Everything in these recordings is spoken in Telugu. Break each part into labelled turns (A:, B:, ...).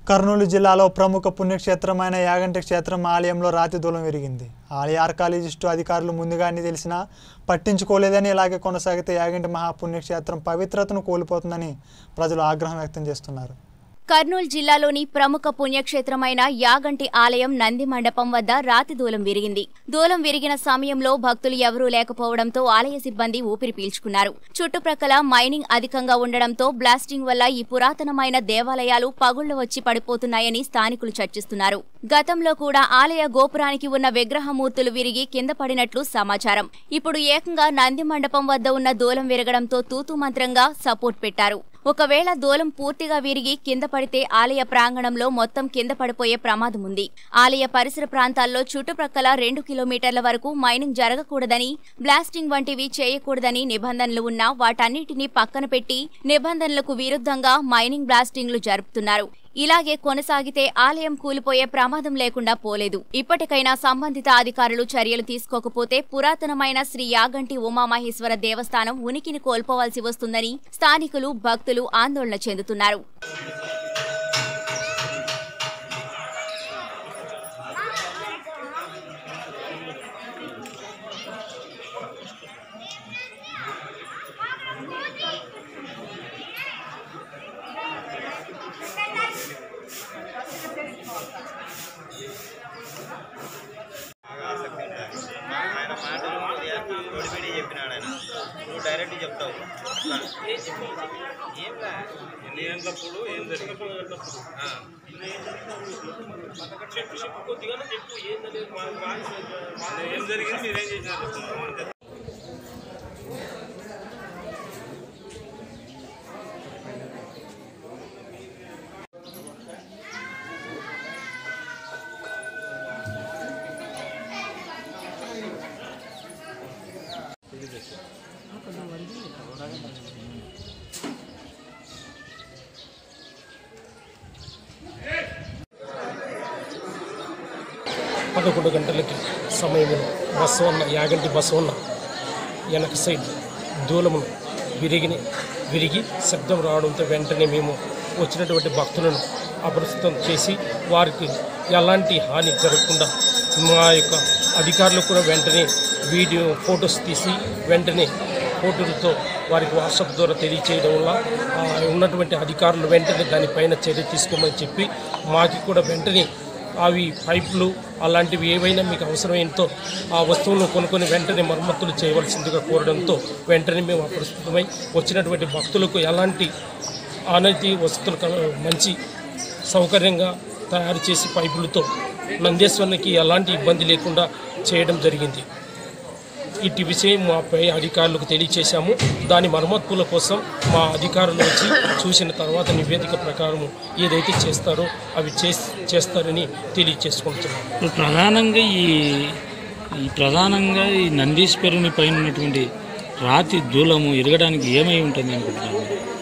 A: కర్నూలు జిల్లాలో ప్రముఖ పుణ్యక్షేత్రమైన యాగంటి క్షేత్రం ఆలయంలో రాతి దూలం విరిగింది ఆలయ ఆర్కాలజిస్టు అధికారులు ముందుగానే తెలిసినా పట్టించుకోలేదని ఇలాగే కొనసాగితే యాగంటి మహాపుణ్యక్షేత్రం పవిత్రతను కోల్పోతుందని ప్రజలు ఆగ్రహం వ్యక్తం చేస్తున్నారు
B: కర్నూలు జిల్లాలోని ప్రముఖ పుణ్యక్షేత్రమైన యాగంటి ఆలయం నంది మండపం వద్ద రాతి దూలం విరిగింది దూలం విరిగిన సమయంలో భక్తులు ఎవరూ లేకపోవడంతో ఆలయ సిబ్బంది ఊపిరి పీల్చుకున్నారు చుట్టుప్రక్కల మైనింగ్ అధికంగా ఉండడంతో బ్లాస్టింగ్ వల్ల ఈ పురాతనమైన దేవాలయాలు పగుళ్లు వచ్చి పడిపోతున్నాయని స్థానికులు చర్చిస్తున్నారు గతంలో కూడా ఆలయ గోపురానికి ఉన్న విగ్రహమూర్తులు విరిగి కింద పడినట్లు సమాచారం ఇప్పుడు ఏకంగా నంది మండపం వద్ద ఉన్న దూలం విరగడంతో తూతు మంత్రంగా సపోర్ట్ పెట్టారు ఒకవేళ దూలం పూర్తిగా విరిగి కింద పడితే ఆలయ ప్రాంగణంలో మొత్తం కింద పడిపోయే ప్రమాదం ఉంది ఆలయ పరిసర ప్రాంతాల్లో చుట్టుప్రక్కల రెండు కిలోమీటర్ల వరకు మైనింగ్ జరగకూడదని బ్లాస్టింగ్ వంటివి చేయకూడదని నిబంధనలు ఉన్నా వాటన్నిటినీ పక్కన పెట్టి నిబంధనలకు విరుద్ధంగా మైనింగ్ బ్లాస్టింగ్లు జరుపుతున్నారు ఇలాగే కొనసాగితే ఆలయం కూలిపోయే ప్రమాదం లేకుండా పోలేదు ఇప్పటికైనా సంబంధిత అధికారులు చర్యలు తీసుకోకపోతే పురాతనమైన శ్రీ యాగంటి ఉమామహేశ్వర దేవస్థానం ఉనికిని కోల్పోవాల్సి వస్తుందని స్థానికులు భక్తులు ఆందోళన చెందుతున్నారు
C: ఆయన మాటలు తోడిపెడి చెప్పినాడు ఆయన నువ్వు డైరెక్ట్ చెప్తావు ఏం రా
D: ఎన్ని గంటలప్పుడు ఏం జరిగింది
C: ఆ.
D: చెప్పు చెప్పు కొద్దిగానే చెప్పు ఏం తెలియదు మా- మా- ఏం జరిగింది మీరేం చేసినారు చెప్పు.
E: పదకొండు గంటలకి సమయంలో బసవన్న యాగంటి బసవన్న వెనక సైడ్ దూలమును విరిగిని విరిగి శబ్దం రావడంతో వెంటనే మేము వచ్చినటువంటి భక్తులను అప్రస్తుతం చేసి వారికి ఎలాంటి హాని జరగకుండా మా యొక్క అధికారులు కూడా వెంటనే వీడియో ఫొటోస్ తీసి వెంటనే ఫోటోలతో వారికి వాట్సాప్ ద్వారా తెలియచేయడం వల్ల ఆ, ఉన్నటువంటి అధికారులు వెంటనే దానిపైన చర్య తీసుకోమని చెప్పి మాకి కూడా వెంటనే అవి పైపులు అలాంటివి ఏవైనా మీకు అవసరమైనతో ఆ వస్తువులను కొనుక్కొని వెంటనే మరమ్మతులు చేయవలసిందిగా కోరడంతో వెంటనే మేము అప్రస్తుతమై వచ్చినటువంటి భక్తులకు ఎలాంటి అనతి వసతులు కల- మంచి సౌకర్యంగా తయారు చేసి పైపులతో నందేశ్వరునికి ఎలాంటి ఇబ్బంది లేకుండా చేయడం జరిగింది ఇటు విషయం మా పై అధికారులకు తెలియచేశాము దాని మరమ్మతుల కోసం మా అధికారులు వచ్చి చూసిన తర్వాత నివేదిక ప్రకారం ఏదైతే చేస్తారో అవి చేస్- చేస్తారని తెలియచేసుకుంటున్నాము
F: ఇప్పుడు ప్రధానంగా ఈ ఈ ప్రధానంగా ఈ నందీశ్వరుని పైన ఉన్నటువంటి రాతి దూలము ఎరగడానికి ఏమై ఉంటుంది అనుకుంటున్నాను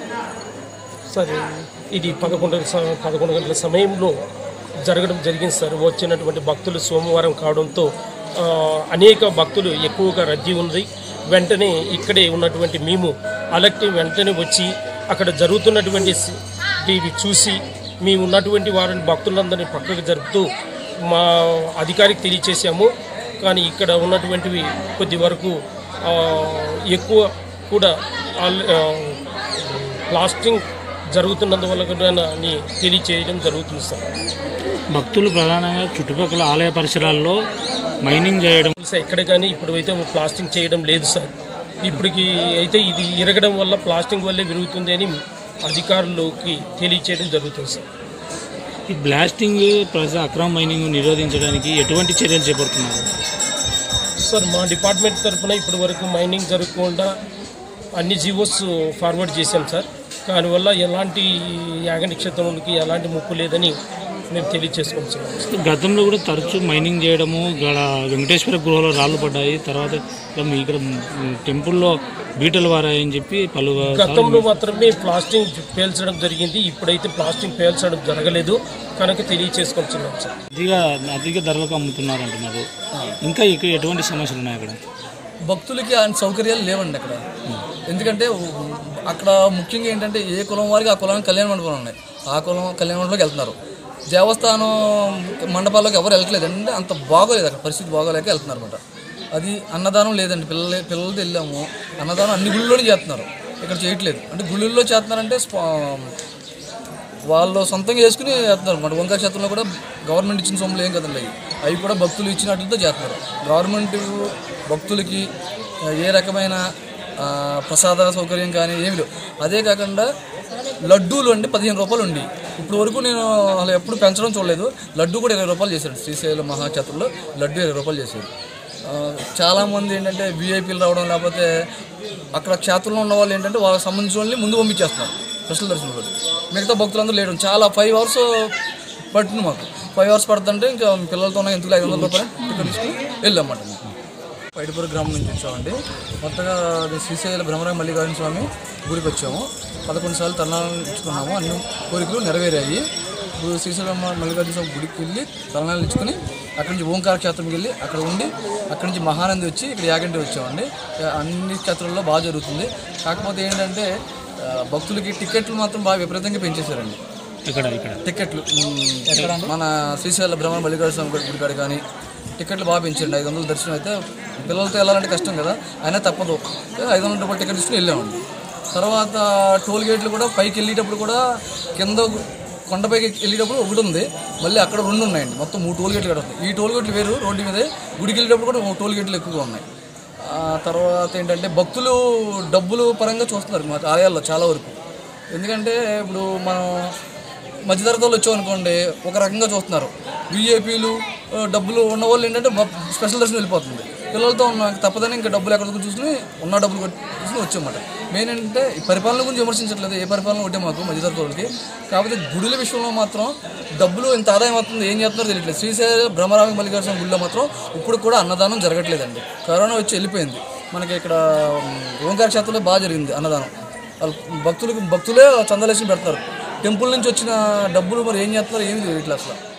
E: సరే ఇది పదకొండు స- పదకొండు గంటల సమయంలో జరగడం జరిగింది సార్ వచ్చినటువంటి భక్తులు సోమవారం కావడంతో ఆ, అనేక భక్తులు ఎక్కువగా రద్దీ ఉంది వెంటనే ఇక్కడే ఉన్నటువంటి మేము అలక్టి వెంటనే వచ్చి అక్కడ జరుగుతున్నటువంటి స్- ఇవి చూసి మేము ఉన్నటువంటి వారిని భక్తులందరినీ పక్కకు జరుపుతూ మా అధికారికి తెలియచేసాము కానీ ఇక్కడ ఉన్నటువంటివి కొద్ది వరకు ఆ, ఎక్కువ కూడా ఆల్- ఆ, ప్లాస్టింగ్ జరుగుతున్నందువల్ల కూడా అని తెలియచేయడం జరుగుతుంది సార్
F: భక్తులు ప్రధానంగా చుట్టుపక్కల ఆలయ పరిసరాల్లో మైనింగ్ చేయడం
E: సార్ ఎక్కడ కానీ ఇప్పుడు అయితే ప్లాస్టింగ్ చేయడం లేదు సార్ ఇప్పటికి అయితే ఇది ఇరగడం వల్ల ప్లాస్టింగ్ వల్లే విరుగుతుంది అని అధికారులకి తెలియచేయడం జరుగుతుంది సార్
F: ఈ బ్లాస్టింగ్ ప్రజ అక్రమ మైనింగ్ నిరోధించడానికి ఎటువంటి చర్యలు చేపడుతున్నారు
E: సార్ మా డిపార్ట్మెంట్ తరఫున ఇప్పటి వరకు మైనింగ్ జరగకుండా అన్ని జీవోస్ ఫార్వర్డ్ చేశాం సార్ దానివల్ల ఎలాంటి యాగంటి క్షేత్రంలోకి ఎలాంటి ముప్పు లేదని మేము తెలియచేసుకుంటున్నాం సార్
F: గతంలో కూడా తరచూ మైనింగ్ చేయడము ఇక్కడ వెంకటేశ్వర గృహలో రాళ్ళు పడ్డాయి తర్వాత ఇక్కడ మీ- ఇక్కడ టెంపుల్లో బీటలు వారాయని చెప్పి పలు
E: గతంలో మాత్రమే ప్లాస్టింగ్ పేల్చడం జరిగింది ఇప్పుడైతే ప్లాస్టింగ్ పేల్చడం జరగలేదు కనుక తెలియచేసుకుంటున్నాం సార్
F: అధిక అధిక ధరలకు అమ్ముతున్నారు అంటున్నారు ఇంకా ఇక్కడ ఎటువంటి సమస్యలు ఉన్నాయి అక్కడ
G: భక్తులకి ఆయన సౌకర్యాలు లేవండి అక్కడ ఎందుకంటే అక్కడ ముఖ్యంగా ఏంటంటే ఏ కులం వారికి ఆ కులానికి కళ్యాణ మండపాలు ఉన్నాయి ఆ కులం కళ్యాణ మండపంలోకి వెళ్తున్నారు దేవస్థానం మండపాల్లోకి ఎవరు వెళ్ళట్లేదు అంటే అంత బాగోలేదు అక్కడ పరిస్థితి బాగోలేక వెళ్తున్నారు అనమాట అది అన్నదానం లేదండి పిల్లలు పిల్లలతో వెళ్ళాము అన్నదానం అన్ని గుళ్ళలోనే చేస్తున్నారు ఇక్కడ చేయట్లేదు అంటే గుళ్ళల్లో చేస్తున్నారంటే స్పా- వాళ్ళు సొంతంగా వేసుకుని చేస్తున్నారు మన వంకాయ క్షేత్రంలో కూడా గవర్నమెంట్ ఇచ్చిన సొమ్ములు ఏం కదండి అవి అవి కూడా భక్తులు ఇచ్చినట్లతో చేస్తున్నారు గవర్నమెంట్ భక్తులకి ఆ, ఏ రకమైన ఆ, ప్రసాద సౌకర్యం కానీ ఏమి లేవు అదే కాకుండా లడ్డూలు అంటే పదిహేను రూపాయలు ఉండి ఇప్పుడు వరకు నేను అసలు ఎప్పుడు పెంచడం చూడలేదు లడ్డు కూడా ఇరవై రూపాయలు చేశాడు శ్రీశైలం మహాక్షేత్రంలో లడ్డు ఇరవై రూపాయలు చేశాడు ఆ, చాలామంది ఏంటంటే వీఐపీలు రావడం లేకపోతే అక్కడ క్షేత్రంలో ఉన్న వాళ్ళు ఏంటంటే వాళ్ళకి సంబంధించిన వాళ్ళని ముందు పంపించేస్తున్నారు స్పెషల్ దర్శనం కూడా మిగతా భక్తులందరూ లేడం చాలా ఫైవ్ అవర్స్ పట్టింది మాకు ఫైవ్ అవర్స్ పడుతుంటే ఇంకా పిల్లలతో ఉన్న ఎందుకు ఐదు వందల రూపాయలు టికెట్ తీసుకుని వెళ్ళామన్నమాట మేము పైడిపుర గ్రామం నుంచి వచ్చామండి కొత్తగా అది శ్రీశైల భ్రమరాయ మల్లికార్జున స్వామి గుడికి వచ్చాము పదకొండు సార్లు తలనాలు ఇచ్చుకున్నాము అన్ని కోరికలు నెరవేరాయి ఇప్పుడు శ్రీశైలం మల్లికార్జున స్వామి గుడికి వెళ్ళి తలనాలు ఇచ్చుకుని అక్కడి నుంచి ఓంకార క్షేత్రంకి వెళ్ళి అక్కడ ఉండి అక్కడి నుంచి మహానంది వచ్చి ఇక్కడ యాగంటి వచ్చామండి అన్ని క్షేత్రాల్లో బాగా జరుగుతుంది కాకపోతే ఏంటంటే ఆ, భక్తులకి టికెట్లు మాత్రం బాగా విపరీతంగా పెంచేశారండి
F: ఇక్కడ ఇక్కడ
G: టికెట్లు మ్, మన శ్రీశైల బ్రహ్మ మల్లికార్జున స్వామి గుడి గుడికాడ కానీ టికెట్లు బాగా పెంచండి ఐదు వందల దర్శనం అయితే పిల్లలతో వెళ్ళాలంటే కష్టం కదా అయినా తప్పదు ఐదు వందల రూపాయలు టికెట్ తీసుకుని వెళ్ళామండి తర్వాత టోల్ గేట్లు కూడా పైకి వెళ్ళేటప్పుడు కూడా కింద కొండపైకి వెళ్ళేటప్పుడు ఒకటి ఉంది మళ్ళీ అక్కడ రెండు ఉన్నాయండి మొత్తం మూడు టోల్ గేట్లు కూడా ఉన్నాయి ఈ టోల్ గేట్లు వేరు రోడ్డు మీదే గుడికి వెళ్ళేటప్పుడు కూడా మూడు టోల్ గేట్లు ఎక్కువగా ఉన్నాయి ఆ తర్వాత ఏంటంటే భక్తులు డబ్బులు పరంగా చూస్తున్నారు మా ఆలయాల్లో చాలా వరకు ఎందుకంటే ఇప్పుడు మనం మధ్యతరగతి వాళ్ళు వచ్చామనుకోండి ఒక రకంగా చూస్తున్నారు విఐపీలు డబ్బులు ఉన్న వాళ్ళు ఏంటంటే బ- స్పెషల్ దర్శనం వెళ్ళిపోతుంది పిల్లలతో ఉన్న తప్పదని ఇంకా డబ్బులు ఎక్కడ దొరుకుతుందో చూసుకుని ఉన్న డబ్బులు కొట్టి చూసుకుని వచ్చామన్నమాట మెయిన్ ఏంటంటే ఈ పరిపాలన గురించి విమర్శించట్లేదు ఏ పరిపాలన ఒకటే మాకు మధ్యతరగతి వాళ్ళకి కాకపోతే గుడుల విషయంలో మాత్రం డబ్బులు ఇంత ఆదాయం అవుతుంది ఏం చేస్తున్నారో తెలియట్లేదు శ్రీశైల బ్రహ్మరామ మల్లికార్జున గుడిలో మాత్రం ఇప్పుడు కూడా అన్నదానం జరగట్లేదండి కరోనా వచ్చి వెళ్ళిపోయింది మనకి ఇక్కడ ఉమ్, ఓంకార క్షేత్రంలో బాగా జరిగింది అన్నదానం వాళ్ళు భక్తులకు భక్తులే చందలేసి పెడతారు టెంపుల్ నుంచి వచ్చిన డబ్బులు మరి ఏం చేస్తున్నారు ఏమి తెలియట్లేదు అసలు